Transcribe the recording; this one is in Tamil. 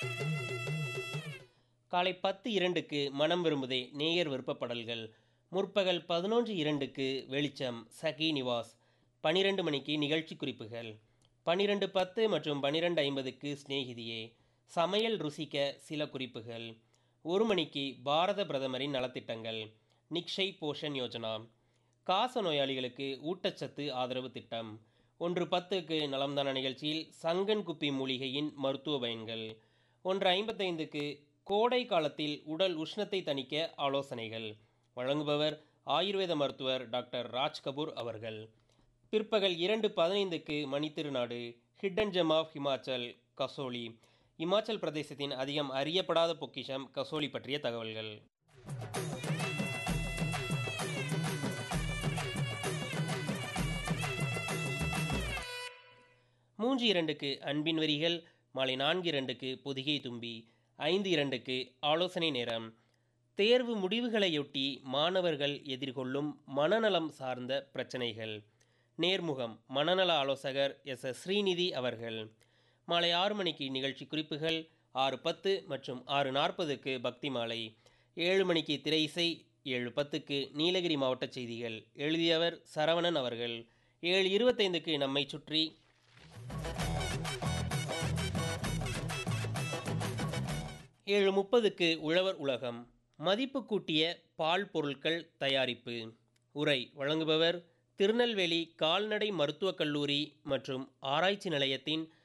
காலை பத்து இரண்டுக்கு மனம் விரும்புதே நேயர் விருப்பப்படல்கள் முற்பகல் பதினொன்று இரண்டுக்கு வெளிச்சம் சகி நிவாஸ் பனிரெண்டு மணிக்கு நிகழ்ச்சி குறிப்புகள் பனிரெண்டு பத்து மற்றும் பனிரெண்டு ஐம்பதுக்கு சிநேகிதியே சமையல் ருசிக்க சில குறிப்புகள் ஒரு மணிக்கு பாரத பிரதமரின் நலத்திட்டங்கள் நிக்ஷய் போஷன் யோஜனா காச நோயாளிகளுக்கு ஊட்டச்சத்து ஆதரவு திட்டம் ஒன்று பத்துக்கு நலம்தான நிகழ்ச்சியில் சங்கன் குப்பி மூலிகையின் மருத்துவ பயன்கள் ஒன்று ஐம்பத்தைந்துக்கு கோடை காலத்தில் உடல் உஷ்ணத்தை தணிக்க ஆலோசனைகள் வழங்குபவர் ஆயுர்வேத மருத்துவர் டாக்டர் ராஜ் கபூர் அவர்கள் பிற்பகல் இரண்டு பதினைந்துக்கு மணித்திருநாடு hidden gem of Himachal Kasauli Himachal பிரதேசத்தின் அதிகம் அறியப்படாத பொக்கிஷம் கசோலி பற்றிய தகவல்கள் மூன்று இரண்டுக்கு அன்பின் வரிகள் மாலை நான்கு இரண்டுக்கு பொதிகை தும்பி ஐந்து இரண்டுக்கு ஆலோசனை நேரம் தேர்வு முடிவுகளையொட்டி மாணவர்கள் எதிர்கொள்ளும் மனநலம் சார்ந்த பிரச்சனைகள் நேர்முகம் மனநல ஆலோசகர் எஸ் எஸ் ஸ்ரீநிதி அவர்கள் மாலை ஆறு மணிக்கு நிகழ்ச்சி குறிப்புகள் ஆறு பத்து மற்றும் ஆறு நாற்பதுக்கு பக்தி மாலை ஏழு மணிக்கு திரை இசை ஏழு பத்துக்கு நீலகிரி மாவட்ட செய்திகள் எழுதியவர் சரவணன் அவர்கள் ஏழு இருபத்தைந்துக்கு நம்மை சுற்றி ஏழு முப்பதுக்கு உழவர் உலகம் மதிப்பு கூட்டிய பால் பொருட்கள் தயாரிப்பு உரை வழங்குபவர் திருநெல்வேலி கால்நடை மருத்துவக் கல்லூரி மற்றும் ஆராய்ச்சி நிலையத்தின்